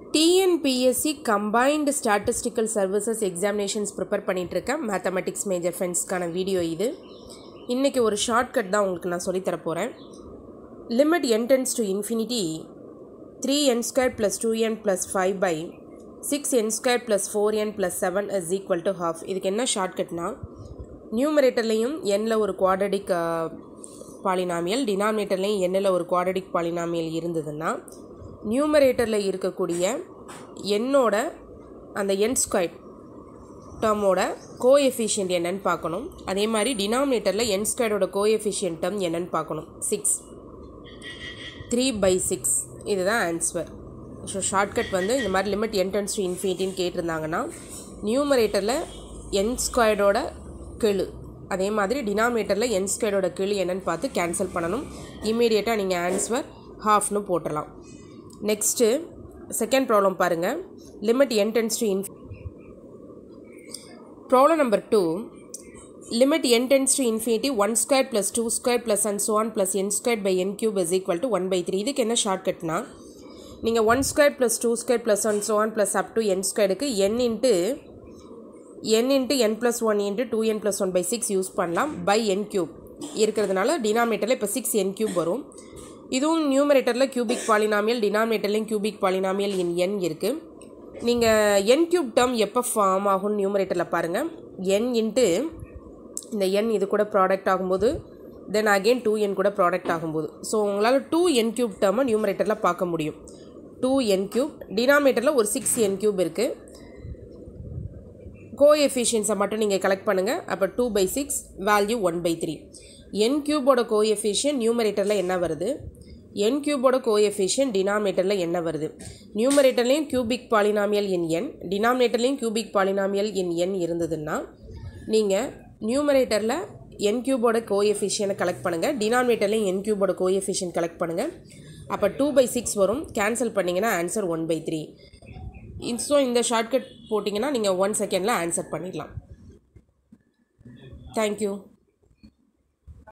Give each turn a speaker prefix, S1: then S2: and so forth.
S1: TNPSC combined statistical services examinations prepare பண்ணிகிட்ருக்கேன் mathematics major ஃப்ரெண்ட்ஸ்க்கான video இது இன்றைக்கி ஒரு ஷார்ட்கட் தான் உங்களுக்கு நான் சொல்லித்தர போகிறேன் limit n tends to infinity three n square plus two n plus five by six n square plus four n plus seven is equal to half இதுக்கு என்ன ஷார்ட்கட்னா நியூமரேட்டர்லேயும் எண்ணில் ஒரு குவாட்ரடிக் பாலினாமியல் டினாமினேட்டர்லேயும் எண்ணில் ஒரு குவாட்ரடிக் பாலினாமியல் இருந்ததுன்னா நியூமரேட்டரில் இருக்கக்கூடிய எண்ணோட அந்த என் ஸ்கொயர் டேர்மோட கோஎஃபிஷியன்ட் என்னன்னு பார்க்கணும் அதே மாதிரி டினாமினேட்டரில் என் ஸ்கொயரோட கோஎஃபிஷியன்ட் டேர்ம் என்னன்னு பார்க்கணும் சிக்ஸ் த்ரீ பை சிக்ஸ் இதுதான் ஆன்சர் ஸோ ஷார்ட்கட் வந்து இந்த மாதிரி லிமிட் என் டென்ஸ் டு இன்ஃபினிட்டின்னு கேட்டிருந்தாங்கன்னா நியூமரேட்டரில் என் ஸ்கொயரோட கெழு அதே மாதிரி டினாமினேட்டரில் என் ஸ்கொயரோட கெழு என்னன்னு பார்த்து கேன்சல் பண்ணணும் இம்மீடியட்டாக நீங்கள் ஆன்சர் ஹாஃப்னு போட்டுடலாம் நெக்ஸ்ட்டு செகண்ட் ப்ராப்ளம் பாருங்கள் limit n tends to inf problem number two limit n tends to infinity one square plus two square plus and so on plus n square by n cube is equal to one by three இதுக்கு என்ன ஷார்ட்கட்னா நீங்கள் one square plus two square plus one so on plus up to n ஸ்கொயருக்கு n into n into n plus one into two n plus one by six use பண்ணலாம் by n cube இருக்கிறதுனால டினாமினேட்டரில் இப்போ six n cube வரும் இதுவும் நியூமரேட்டரில் cubic polynomial டினாமினேட்டர்லையும் cubic polynomial in n இருக்குது நீங்கள் என் கியூப் டேர்ம் எப்போ ஃபார்ம் ஆகும்னு நியூமரேட்டரில் பாருங்கள் என் இன்ட்டு இந்த என் இது கூட ப்ராடக்ட் ஆகும்போது தென் அகெயின் டூ என் கூட ப்ராடக்ட் ஆகும்போது ஸோ உங்களால் டூ என் கியூப் டேர்மை நியூமரேட்டரில் பார்க்க முடியும் டூ என் கியூப் டினாமினேட்டரில் ஒரு சிக்ஸ் என் கியூப் இருக்குது கோஎஃபிஷியன்ஸை மட்டும் நீங்கள் கலெக்ட் பண்ணுங்கள் அப்போ two by six value one by three n கியூபோட கோஎஃபிஷியன் நியூமரேட்டரில் என்ன வருது என் கியூபோட கோஎஃபிஷியன் டினாமினேட்டரில் என்ன வருது நியூமரேட்டர்லேயும் கியூபிக் பாலினாமியல் இன் என் டினாமினேட்டர்லேயும் கியூபிக் பாலினாமியல் இன் என் இருந்ததுன்னா நீங்கள் நியூமரேட்டரில் என் கியூபோட கோஎஃபிஷியனை கலெக்ட் பண்ணுங்கள் டினாமினேட்டர்லேயும் என் கியூபோட கோஎஃபிஷியன் கலெக்ட் பண்ணுங்கள் அப்போ டூ பை சிக்ஸ் வரும் கேன்சல் பண்ணிங்கன்னா answer one by three so இந்த ஷார்ட்கட் போட்டிங்கன்னா நீங்கள் ஒன் செகண்டில் ஆன்சர் பண்ணிடலாம் தேங்க்யூ